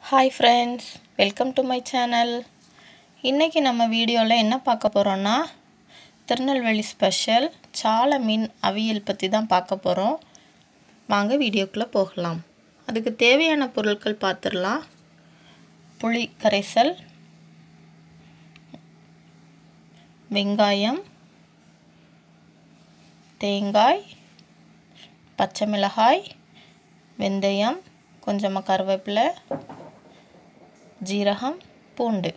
hi friends welcome to my channel இன்றைக்கி நம்ம வீடியோவில் என்ன பார்க்க போகிறோன்னா திருநெல்வேலி ஸ்பெஷல் சால மீன் அவியல் பற்றி தான் பார்க்க போகிறோம் வாங்க வீடியோக்குள்ளே போகலாம் அதுக்கு தேவையான பொருட்கள் பார்த்துடலாம் புளி கரைசல் வெங்காயம் தேங்காய் பச்சை மிளகாய் வெந்தயம் கொஞ்சமாக கருவேப்பிலை ஜீரகம் பூண்டு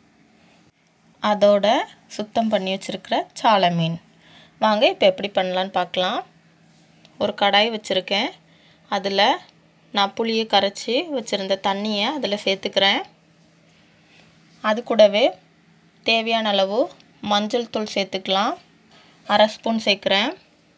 அதோட சுத்தம் பண்ணி வச்சுருக்கிற சாலை மீன் வாங்க இப்போ எப்படி பண்ணலான்னு பார்க்கலாம் ஒரு கடாய் வச்சுருக்கேன் அதில் நான் புளியை கரைச்சி வச்சுருந்த தண்ணியை அதில் சேர்த்துக்கிறேன் அது கூடவே தேவையான அளவு மஞ்சள் தூள் சேர்த்துக்கலாம் அரை ஸ்பூன் சேர்க்குறேன்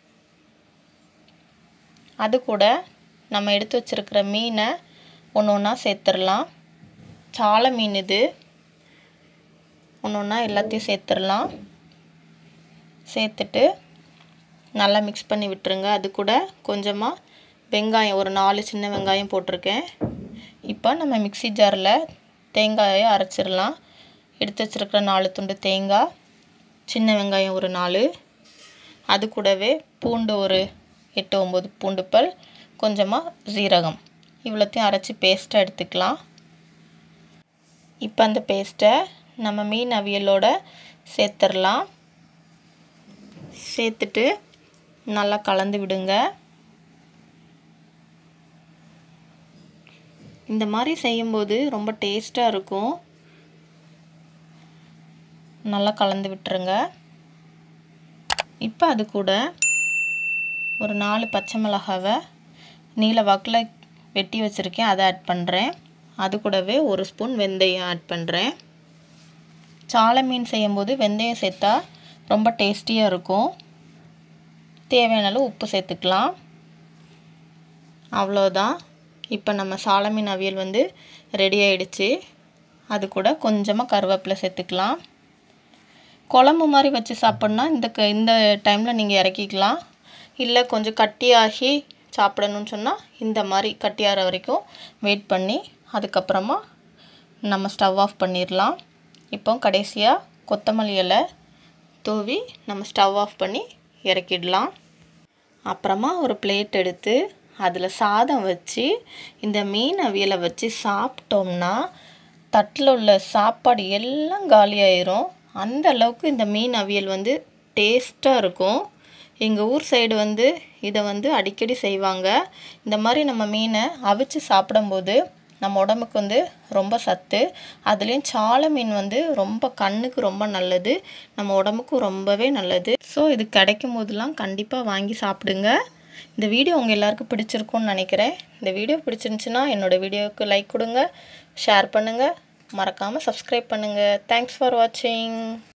அது கூட நம்ம எடுத்து வச்சுருக்கிற மீனை ஒன்று ஒன்றா சேர்த்துடலாம் சாலை மீன் இது ஒன்று ஒன்றா எல்லாத்தையும் சேர்த்துடலாம் சேர்த்துட்டு நல்லா மிக்ஸ் பண்ணி விட்டுருங்க அது கூட கொஞ்சமாக வெங்காயம் ஒரு நாலு சின்ன வெங்காயம் போட்டிருக்கேன் இப்போ நம்ம மிக்சி ஜாரில் தேங்காயை அரைச்சிடலாம் எடுத்து வச்சுருக்கிற நாலு துண்டு தேங்காய் சின்ன வெங்காயம் ஒரு நாலு அது கூடவே பூண்டு ஒரு எட்டு ஒம்பது பூண்டு பல் கொஞ்சமாக ஜீரகம் இவ்வளோத்தையும் அரைச்சி பேஸ்ட்டாக எடுத்துக்கலாம் இப்போ அந்த பேஸ்ட்டை நம்ம மீன் அவியலோட சேர்த்துடலாம் சேர்த்துட்டு நல்லா கலந்து விடுங்க இந்த மாதிரி செய்யும்போது ரொம்ப டேஸ்ட்டாக இருக்கும் நல்லா கலந்து விட்டுருங்க இப்போ அது கூட ஒரு நாலு பச்சை மிளகாவை நீல வாக்கில் வெட்டி வச்சுருக்கேன் அதை ஆட் பண்ணுறேன் அது கூடவே ஒரு ஸ்பூன் வெந்தயம் ஆட் பண்ணுறேன் சாலை மீன் செய்யும்போது வெந்தயம் சேர்த்தா ரொம்ப டேஸ்டியாக இருக்கும் தேவையான அளவு உப்பு சேர்த்துக்கலாம் அவ்வளோதான் இப்போ நம்ம சாலை மீன் அவியல் வந்து ரெடி ஆகிடுச்சு அது கூட கொஞ்சமாக கருவேப்பிலை சேர்த்துக்கலாம் குழம்பு மாதிரி வச்சு சாப்பிட்னா இந்த க இந்த டைமில் நீங்கள் இறக்கிக்கலாம் இல்லை கொஞ்சம் கட்டியாகி சாப்பிடணும்னு சொன்னால் இந்த மாதிரி கட்டியாகிற வரைக்கும் வெயிட் பண்ணி அதுக்கப்புறமா நம்ம ஸ்டவ் ஆஃப் பண்ணிடலாம் இப்போ கடைசியாக கொத்தமல்லி இலை தூவி நம்ம ஸ்டவ் ஆஃப் பண்ணி இறக்கிடலாம் அப்புறமா ஒரு பிளேட் எடுத்து அதில் சாதம் வச்சு இந்த மீன் அவியலை வச்சு சாப்பிட்டோம்னா தட்டில் உள்ள சாப்பாடு எல்லாம் காலியாயிரும் அந்த அளவுக்கு இந்த மீன் அவியல் வந்து டேஸ்ட்டாக இருக்கும் எங்கள் ஊர் சைடு வந்து இதை வந்து அடிக்கடி செய்வாங்க இந்த மாதிரி நம்ம மீனை அவிச்சு சாப்பிடும்போது நம்ம உடம்புக்கு வந்து ரொம்ப சத்து அதுலேயும் சாலை மீன் வந்து ரொம்ப கண்ணுக்கு ரொம்ப நல்லது நம்ம உடம்புக்கும் ரொம்பவே நல்லது ஸோ இது கிடைக்கும் போதெல்லாம் கண்டிப்பாக வாங்கி சாப்பிடுங்க இந்த வீடியோ உங்கள் எல்லாருக்கும் பிடிச்சிருக்கும்னு நினைக்கிறேன் இந்த வீடியோ பிடிச்சிருந்துச்சுன்னா என்னோடய வீடியோவுக்கு லைக் கொடுங்க ஷேர் பண்ணுங்கள் மறக்காமல் சப்ஸ்கிரைப் பண்ணுங்கள் தேங்க்ஸ் ஃபார் வாட்சிங்